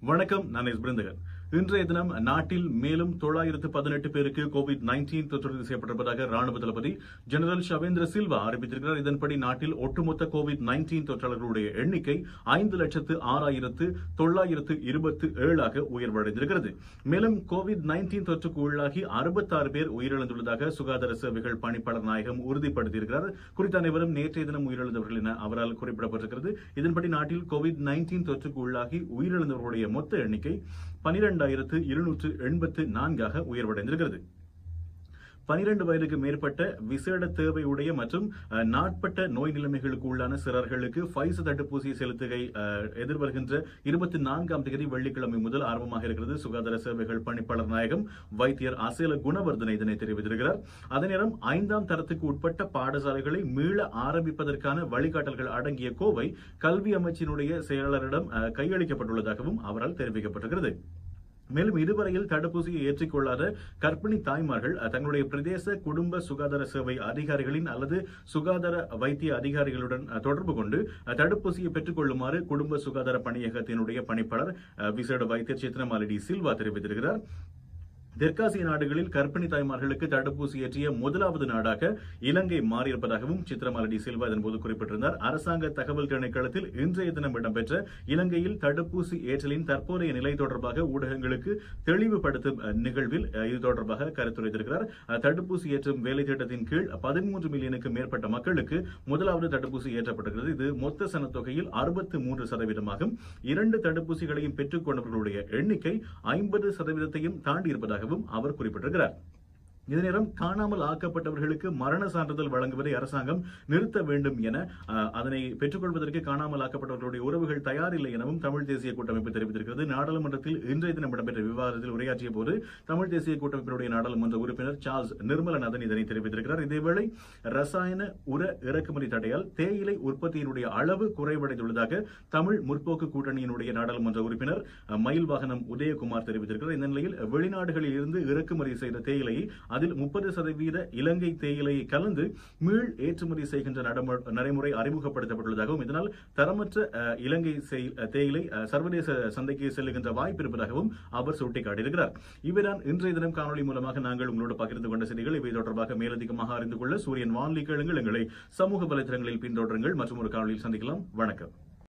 வணக்கம் நான் எஸ் பிருந்தகன் இன்றைய தினம் நாட்டில் மேலும் தொள்ளாயிரத்து பதினெட்டு பேருக்கு கோவிட் நைன்டீன் தொற்றுறுதி செய்யப்பட்டிருப்பதாக ராணுவ தளபதி ஜெனரல் ஷவேந்திர சில்வா அறிவித்திருக்கிறார் இதன்படி நாட்டில் ஒட்டுமொத்த கோவிட் நைன்டீன் தொற்றாளர்களுடைய எண்ணிக்கை ஐந்து லட்சத்து ஆறாயிரத்து தொள்ளாயிரத்து இருபத்தி ஏழாக உயர்வடைந்திருக்கிறது மேலும் கோவிட் நைன்டீன் தொற்றுக்கு உள்ளாகி அறுபத்தாறு பேர் உயிரிழந்துள்ளதாக சுகாதார சேவைகள் பணிப்பாளர் நாயகம் உறுதிப்படுத்தியிருக்கிறார் குறித்த அனைவரும் நேற்றைய தினம் உயிரிழந்தவர்கள் என அவரால் குறிப்பிடப்பட்டிருக்கிறது இதன்படி நாட்டில் கோவிட் நைன்டீன் தொற்றுக்கு உள்ளாகி உயிரிழந்தவர்களுடைய மொத்த எண்ணிக்கை பனிரெண்டாயிரத்து இருநூற்று எண்பத்து நான்காக உயர்வடைந்திருக்கிறது பனிரெண்டு வயதுக்கு மேற்பட்ட விசேட தேவையுடைய மற்றும் அஹ், நாட்பட்ட நோய் நிலைமைகளுக்கு உள்ளான சிறார்களுக்கு ஃபைசர் தடுப்பூசி செலுத்துகை அஹ், எதிர்வருகின்ற இருபத்தி நான்காம் தேதி வெள்ளிக்கிழமை முதல் ஆரம்பமாக இருக்கிறது சுகாதார சேவைகள் பணிப்பாளர் நாயகம் வைத்தியர் அசேல குணவர்தன இதனை தெரிவித்திருக்கிறார் அதே நேரம் ஐந்தாம் தரத்துக்கு உட்பட்ட பாடசாலைகளை மீள ஆரம்பிப்பதற்கான வழிகாட்டல்கள் அடங்கிய கோவை கல்வி அமைச்சினுடைய செயலாளரிடம் அஹ், கையளிக்கப்பட்டுள்ளதாகவும் அவரால் தெரிவிக்கப்பட்டிருக்கிறது மேலும் இதுவரையில் தடுப்பூசியை ஏற்றுக்கொள்ளாத கர்ப்பிணி தாய்மார்கள் அஹ், தங்களுடைய பிரதேச குடும்ப சுகாதார சேவை அதிகாரிகளின் அல்லது சுகாதார வைத்திய அதிகாரிகளுடன் அஹ், தொடர்பு கொண்டு அஹ், தடுப்பூசியை பெற்றுக் கொள்ளுமாறு குடும்ப சுகாதார பணியகத்தினுடைய பணிப்பாளர் அஹ், விசேட வைத்தியர் சித்ரமாலிடி சில்வா தெரிவித்திருக்கிறார் தெற்காசிய நாடுகளில் கர்ப்பிணி தாய்மார்களுக்கு தடுப்பூசி ஏற்றிய முதலாவது நாடாக இலங்கை மாறியிருப்பதாகவும் சித்ரமாலடி சில்வா இதன்போது குறிப்பிட்டிருந்தார் அரசாங்க தகவல் திணைக்களத்தில் இன்றைய தினம் இடம்பெற்ற இலங்கையில் தடுப்பூசி ஏற்றலின் தற்போதைய நிலை தொடர்பாக ஊடகங்களுக்கு தெளிவுபடுத்தும் அஹ், நிகழ்வில் அஹ், இது தொடர்பாக கருத்துரைத்திருக்கிறார் அஹ், தடுப்பூசி ஏற்றும் வேலை திட்டத்தின் கீழ் பதிமூன்று மில்லியனுக்கு மேற்பட்ட மக்களுக்கு முதலாவது தடுப்பூசி ஏற்றப்பட்டிருக்கிறது இது மொத்த சனத்தொகையில் அறுபத்து மூன்று சதவீதமாகும் இரண்டு தடுப்பூசிகளையும் பெற்றுக் கொண்டவர்களுடைய எண்ணிக்கை ஐம்பது சதவீதத்தையும் தாண்டி இருப்பதாகவும் அவர் குறிப்பிட்டிருக்கிறார் இதே நேரம் காணாமல் ஆக்கப்பட்டவர்களுக்கு மரண சான்றிதழ் வழங்குவதை அரசாங்கம் நிறுத்த வேண்டும் என அஹ், அதனை பெற்றுக்கொள்வதற்கு காணாமல் ஆக்கப்பட்டவர்களுடைய உறவுகள் தயாரில்லை எனவும் தமிழ் தேசிய கூட்டமைப்பு தெரிவித்திருக்கிறது நாடாளுமன்றத்தில் இன்றைய தினம் இடம்பெற்ற விவாதத்தில் உரையாற்றிய போது தமிழ் தேசிய கூட்டமைப்பினுடைய நாடாளுமன்ற உறுப்பினர் சார்ல்ஸ் நிர்மலநாதன் இதனை தெரிவித்திருக்கிறார் இதேவேளை ரசாயன உர இறக்குமதி தடையால் தேயிலை உற்பத்தியினுடைய அளவு குறைவடைந்துள்ளதாக தமிழ் முற்போக்கு கூட்டணியினுடைய நாடாளுமன்ற உறுப்பினர் அஹ், மயில் வாகனம் உதயகுமார் தெரிவித்திருக்கிறார் இந்த நிலையில் வெளிநாடுகளில் இருந்து இறக்குமதி செய்த தேயிலையை அதில் முப்பது சதவீத இலங்கை தேயிலையை கலந்து மீள் ஏற்றுமதி செய்கின்ற நடமு- நடைமுறை அறிமுகப்படுத்தப்பட்டுள்ளதாகவும் இதனால் தரமற்ற அஹ், இலங்கை செய்- அஹ், தேயிலை அஹ், சர்வதேச சந்தைக்கு செல்லுகின்ற வாய்ப்பு இருப்பதாகவும் அவர் சுட்டிக்காட்டியிருக்கிறார் இவைதான் இன்றைய தினம் காணொலி மூலமாக நாங்கள் உங்களோடு பகிர்ந்து கொண்ட செய்திகள் இவை தொடர்பாக மேலதிகமாக அறிந்து கொள்ள சூரியன் வானொலி கேளுங்கள் எங்களை சமூக வலைதளங்களில் பின்தொடருங்கள் மற்றும் ஒரு காணொலியில் சந்திக்கலாம் வணக்கம்